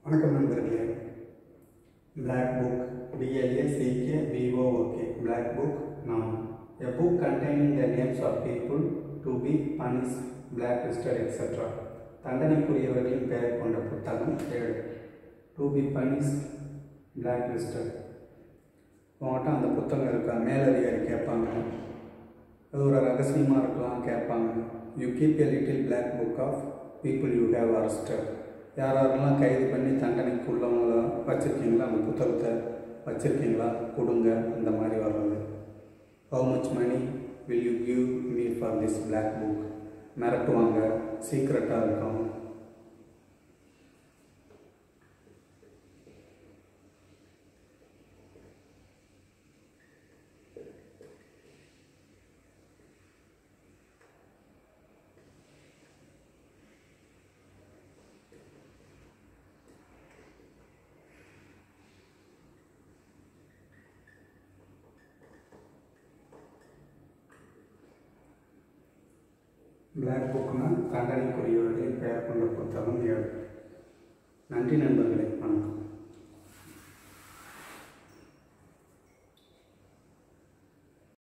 வணக்கம் நண்பர்களே black book B L A C K B O O K black book noun a book containing the names of people to be punished blacklisted etc தண்டனைக்குரியவர்களின் பெயர் கொண்ட புத்தகம் ஏழு டு பி punished blacklisted உங்கள்கிட்ட அந்த புத்தகம் இருக்கா மேலதிகாரி கேட்பாங்க அது ஒரு ரகசியமாக இருக்கலாம் கேட்பாங்க you keep a little black book of people you have arrested யார் யாரெல்லாம் கைது பண்ணி தண்டனைக்கு உள்ளவங்கள வச்சுருக்கீங்களா அந்த புத்தகத்தை வச்சுருக்கீங்களா கொடுங்க அந்த மாதிரி வர்றது how much money will you give me for this black book மிரட்டுவாங்க சீக்ரெட்டாக இருக்கும் பிளாக் புக்னா தண்டனைக்குரியவர்களின் பெயர் கொண்ட புத்தகம் ஏழு நன்றி நண்பர்களே வணக்கம்